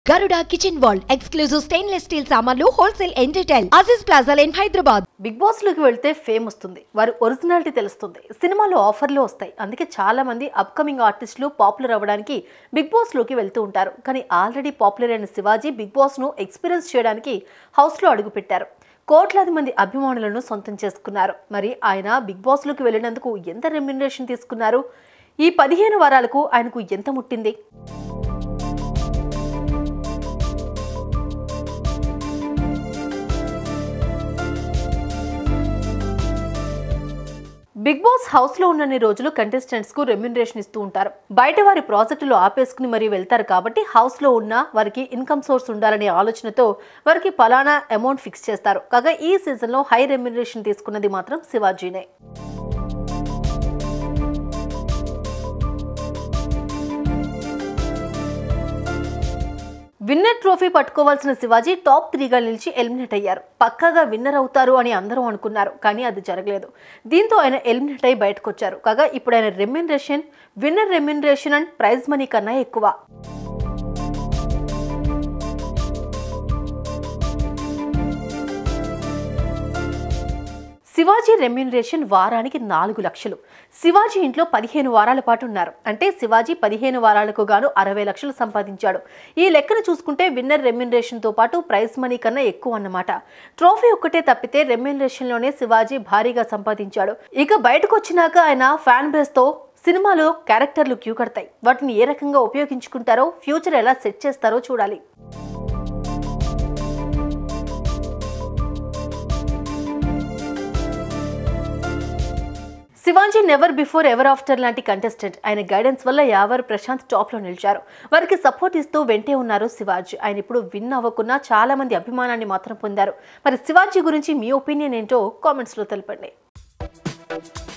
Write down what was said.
గరుడ kitchen wall exclusive stainless steel సామాన్లు wholesale and retail Aziz plaza in Hyderabad big boss లోకి వెళ్తే fame వస్తుంది వారి ఒరిజినాలిటీ తెలుస్తుంది సినిమాలో ఆఫర్లు వస్తాయి అందుకే చాలా మంది అప్కమింగ్ ఆర్టిస్టులు పాపులర్ అవ్వడానికి బిగ్ బాస్ లోకి వెళ్తూ ఉంటారు కానీ ఆల్రెడీ పాపులర్ అయిన శివాజీ బిగ్ బాస్ ను ఎక్స్పీరియన్స్ చేయడానికి హౌస్ లో అడుగుపెట్టారు కోట్లాది మంది అభిమానులను సొంతం చేసుకున్నారు మరి ఆయన బిగ్ బాస్ లోకి వెళ్ళినందుకు ఎంత రెమ్యునరేషన్ తీసుకున్నారు ఈ పదిహేను వారాలకు ఆయనకు ఎంత ముట్టింది బిగ్ బాస్ హౌస్ లో ఉన్నన్ని రోజులు కంటెస్టెంట్స్ కు రెమ్యునరేషన్ ఇస్తూ ఉంటారు బయట వారి ప్రాజెక్టులు ఆపేసుకుని మరీ వెళ్తారు కాబట్టి హౌస్ లో ఉన్న వారికి ఇన్కమ్ సోర్స్ ఉండాలనే ఆలోచనతో వారికి పలానా అమౌంట్ ఫిక్స్ చేస్తారు కాగా ఈ సీజన్ లో హై రెమ్యునరేషన్ తీసుకున్నది మాత్రం శివాజీనే విన్నర్ ట్రోఫీ పట్టుకోవాల్సిన శివాజీ టాప్ త్రీగా నిలిచి ఎలిమినేట్ అయ్యారు పక్కాగా విన్నర్ అవుతారు అని అందరూ అనుకున్నారు కానీ అది జరగలేదు దీంతో ఆయన ఎలిమినేట్ అయి బయటకు వచ్చారు కాగా ఇప్పుడు ఆయన remuneration winner remuneration and prize money కన్నా ఎక్కువ శివాజీ రెమ్యునరేషన్ వారానికి నాలుగు లక్షలు శివాజీ ఇంట్లో పదిహేను వారాల పాటు ఉన్నారు అంటే శివాజీ పదిహేను వారాలకు గాను అరవై లక్షలు సంపాదించాడు ఈ లెక్కన చూసుకుంటే విన్నర్ రెమ్యునరేషన్తో పాటు ప్రైజ్ మనీ కన్నా ఎక్కువ అన్నమాట ట్రోఫీ ఒక్కటే తప్పితే రెమ్యునరేషన్లోనే శివాజీ భారీగా సంపాదించాడు ఇక బయటకు వచ్చినాక ఆయన ఫ్యాన్ బేస్తో సినిమాలో క్యారెక్టర్లు క్యూ కడతాయి వాటిని ఏ రకంగా ఉపయోగించుకుంటారో ఫ్యూచర్ ఎలా సెట్ చేస్తారో చూడాలి Shivaji never before ever after లాంటి కంటెస్టెంట్ ఆయన గైడెన్స్ వల్ల యావర్ ప్రశాంత్ టాప్ లో నిలిచారు వారికి సపోర్ట్ ఇస్తూ వెంటే ఉన్నారు శివాజీ ఆయన ఇప్పుడు విన్ అవ్వకున్నా చాలా మంది అభిమానాన్ని మాత్రం పొందారు మరి శివాజీ గురించి మీ ఒపీనియన్ ఏంటో కామెంట్స్ లో తెలపండి